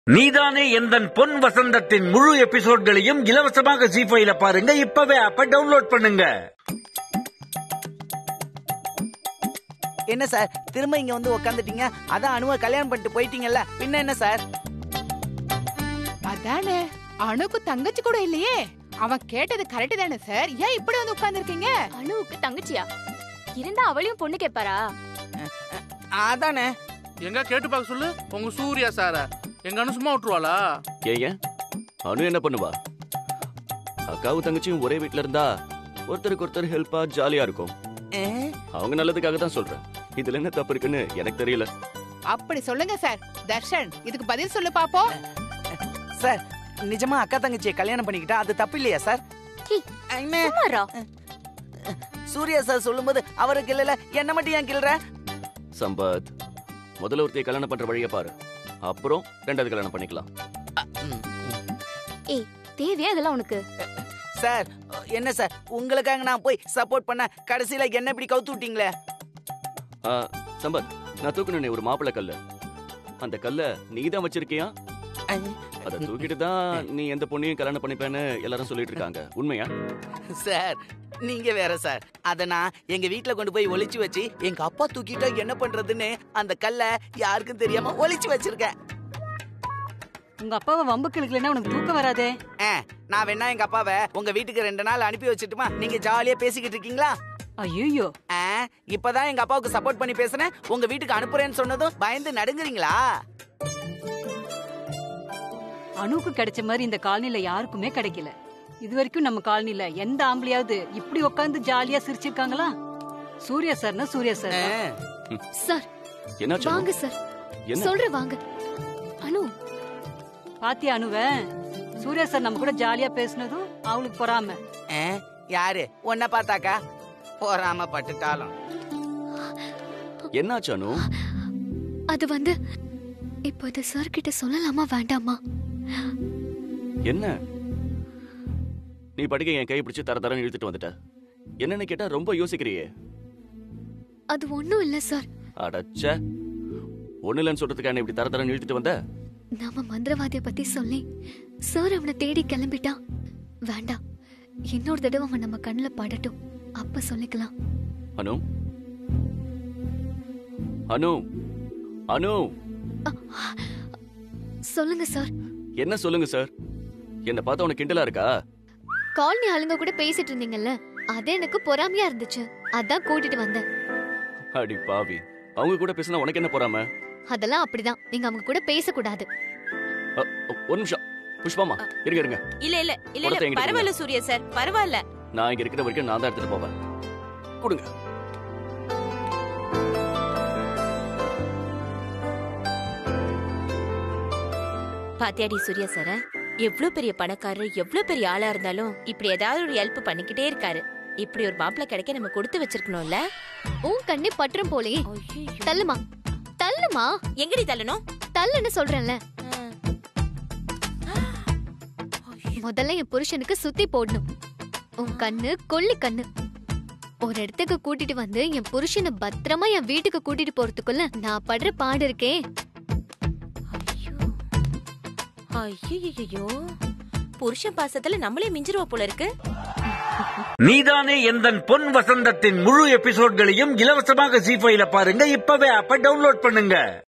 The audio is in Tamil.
நீதானே எந்தன் பொன் வசந்தத்தின் முழு எபிசோட்களையும் இலவசமாக ஜி ஃபைல பாருங்க இப்பவே ஆப்ப டவுன்லோட் பண்ணுங்க என்ன சார் திரும்ப இங்க வந்து உக்காந்துட்டீங்க அதான் அணுவை கல்யாணம் பண்ணிட்டு போயிட்டீங்கல்ல பின்ன என்ன சார் அதானே அணுக்கு தங்கச்சி கூட இல்லையே அவன் கேட்டது கரெக்ட் தானே சார் ஏன் இப்படி வந்து உட்கார்ந்திருக்கீங்க அணுவுக்கு தங்கச்சியா இருந்தா அவளையும் பொண்ணு கேட்பாரா அதானே எங்க கேட்டு பார்க்க சொல்லு உங்க சூர்யா சார எங்க அண்ணன் சும்மா விட்டுருவாளா ஏன் ஏன் அனு என்ன பண்ணுவா அக்காவும் தங்கச்சியும் ஒரே வீட்ல இருந்தா ஒருத்தருக்கு ஒருத்தர் ஹெல்ப்பா ஜாலியா இருக்கும் ஏ, அவங்க நல்லதுக்காக தான் சொல்றேன் இதுல என்ன தப்பு இருக்குன்னு எனக்கு தெரியல அப்படி சொல்லுங்க சார் தர்ஷன் இதுக்கு பதில் சொல்லு பாப்போம் சார் நிஜமா அக்கா தங்கச்சியை கல்யாணம் பண்ணிக்கிட்டா அது தப்பு இல்லையா சார் ஹீ, அண்ணே, சும்மாரா சூர்யா சார் சொல்லும்போது அவருக்கு இல்லல என்ன மட்டும் ஏன் கிள்ற சம்பத் முதல்ல ஒருத்தைய கல்யாணம் பண்ற வழியை பாரு அப்புறம் ரெண்டாவது கல்யாணம் பண்ணிக்கலாம் ஏய் தேவையா இதெல்லாம் உனக்கு சார் என்ன சார் உங்களுக்காக நான் போய் சப்போர்ட் பண்ண கடைசியில என்ன இப்படி கவுத்து விட்டீங்களே ஆ, சம்பத் நான் தூக்கணும் ஒரு மாப்பிள்ளை கல்லு அந்த கல்ல நீ தான் வச்சிருக்கியா அதை தூக்கிட்டு தான் நீ எந்த பொண்ணையும் கல்யாணம் பண்ணிப்பேன்னு எல்லாரும் சொல்லிட்டு இருக்காங்க உண்மையா சார் நீங்க வேற சார் அத நான் எங்க வீட்ல கொண்டு போய் ஒளிச்சு வச்சு எங்க அப்பா தூக்கிட்டா என்ன பண்றதுன்னு அந்த கல்ல யாருக்கும் தெரியாம ஒளிச்சு வச்சிருக்கேன் உங்க அப்பாவை வம்புக்கு இழுக்கலைன்னா உனக்கு தூக்கம் வராதே ஆ, நான் வேணா எங்க அப்பாவை உங்க வீட்டுக்கு ரெண்டு நாள் அனுப்பி வச்சுட்டுமா நீங்க ஜாலியா பேசிக்கிட்டு இருக்கீங்களா ஐயோ ஆ, இப்பதான் எங்க அப்பாவுக்கு சப்போர்ட் பண்ணி பேசுனேன் உங்க வீட்டுக்கு அனுப்புறேன்னு சொன்னதும் பயந்து நடுங்குறீங்களா அணுக்கு கிடைச்ச மாதிரி இந்த காலனில யாருக்குமே கிடைக்கல இது வரைக்கும் நம்ம காலனில எந்த ஆம்பளையாவது இப்படி உட்கார்ந்து ஜாலியா சிரிச்சிருக்காங்களா சூர்யா சார்னா சூர்யா சார் ஆ, தான். சார் என்னாச்சு அனு? வாங்க சார் என்ன சொல்ற வாங்க அனு பாத்தியா அணுவ சூர்யா சார் நம்ம கூட ஜாலியா பேசுனதும் அவளுக்கு பொறாம ஆ, யாரு உன்னை பார்த்தாக்கா போறாம பட்டுட்டாலும் என்னாச்சு அனு அது வந்து இப்போ இது சார் கிட்ட சொல்லலாமா வேண்டாமா என்ன நீ படிக்க என் கை பிடிச்சு தர தரன்னு இழுத்துட்டு வந்துட்ட என்னன்னு கேட்டா ரொம்ப யோசிக்கிறியே அது ஒண்ணும் இல்ல சார் அடச்ச ஒண்ணு இல்லைன்னு சொல்றதுக்கான இப்படி தர தரன்னு இழுத்துட்டு வந்த நாம மந்திரவாதிய பத்தி சொல்லி சார் அவனை தேடி கிளம்பிட்டான் வேண்டாம் இன்னொரு தடவை அவன் நம்ம கண்ணுல படட்டும் அப்ப சொல்லிக்கலாம் அனு அனு அனு சொல்லுங்க சார் என்ன சொல்லுங்க சார் என்ன பார்த்தா உனக்கு கிண்டலா இருக்கா காலனி ஆளுங்க கூட பேசிட்டு இருந்தீங்கல்ல அது எனக்கு பொறாமையா இருந்துச்சு அதான் கூட்டிட்டு வந்தேன் அடி பாவி அவங்க கூட பேசினா உனக்கு என்ன போறாம அதெல்லாம் அப்படிதான் நீங்க அவங்க கூட பேசக்கூடாது அ, அ, ஒரு நிமிஷம் புஷ்பாமா இருங்க இருங்க இல்ல இல்ல இல்ல படத்தை இல்ல என்கிட்ட பரவாயில்ல சூர்யா சார் பரவாயில்ல நான் இங்க இருக்கிற வரைக்கும் நான் தான் எடுத்துட்டு போவேன் கொடுங்க பாத்தியாடி சூர்யா சார எவ்ளோ பெரிய பணக்காரர் எவ்ளோ பெரிய ஆளா இருந்தாலும் இப்படி ஏதாவது ஒரு ஹெல்ப் பண்ணிக்கிட்டே இருக்காரு இப்படி ஒரு மாப்பிளை கிடைக்க நம்ம கொடுத்து வச்சிருக்கணும்ல உன் கண்ணே பற்றும் போலயே தள்ளுமா தள்ளுமா எங்கடி தள்ளணும் தள்ளுன்னு சொல்றேன்ல முதல்ல என் புருஷனுக்கு சுத்தி போடணும் உன் கண்ணு கொள்ளி கண்ணு ஒரு இடத்துக்கு கூட்டிட்டு வந்து என் புருஷனை பத்திரமா என் வீட்டுக்கு கூட்டிட்டு போறதுக்குள்ள நான் படுற பாடு இருக்கே ஐயோ புருஷன் பாசத்துல நம்மளே மிஞ்சிருவா போல இருக்கு நீதானே எந்தன் பொன் வசந்தத்தின் முழு எபிசோட்களையும் இலவசமாக ஜி ஃபைல பாருங்க இப்பவே ஆப்ப டவுன்லோட் பண்ணுங்க